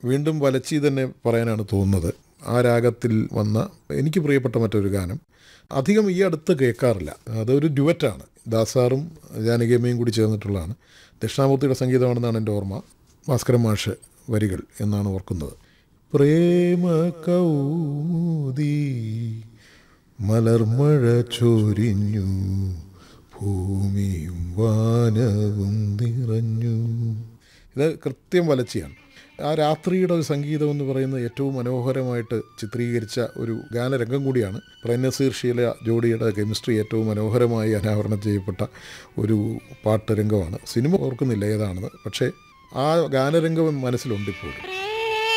വീണ്ടും വലച്ചി തന്നെ പറയാനാണ് തോന്നുന്നത് ആ രാഗത്തിൽ വന്ന എനിക്ക് പ്രിയപ്പെട്ട മറ്റൊരു ഗാനം അധികം ഈ അടുത്ത് കേൾക്കാറില്ല അതൊരു ഡ്യുവറ്റാണ് ദാസാറും ജാനകിയമ്മയും കൂടി ചേർന്നിട്ടുള്ളതാണ് ദക്ഷിണാമൂർത്തിയുടെ സംഗീതമാണെന്നാണ് എൻ്റെ ഓർമ്മ ഭാസ്കരൻ മാഷ് വരികൾ എന്നാണ് ഓർക്കുന്നത് പ്രേമ കൗമുദി മലർമഴ ചൊരിഞ്ഞു ഭൂമിയും വാനവും നിറഞ്ഞു ഇത് കൃത്യം വലച്ചിയാണ് ആ രാത്രിയുടെ ഒരു സംഗീതം എന്ന് പറയുന്നത് ഏറ്റവും മനോഹരമായിട്ട് ചിത്രീകരിച്ച ഒരു ഗാനരംഗം കൂടിയാണ് പ്രേംനസീർ ഷീല ജോഡിയുടെ കെമിസ്ട്രി ഏറ്റവും മനോഹരമായി അനാവരണം ചെയ്യപ്പെട്ട ഒരു പാട്ട് രംഗമാണ് സിനിമ ഓർക്കുന്നില്ല ഏതാണെന്ന് പക്ഷേ ആ ഗാനരംഗം മനസ്സിലുണ്ട് ഇപ്പോഴും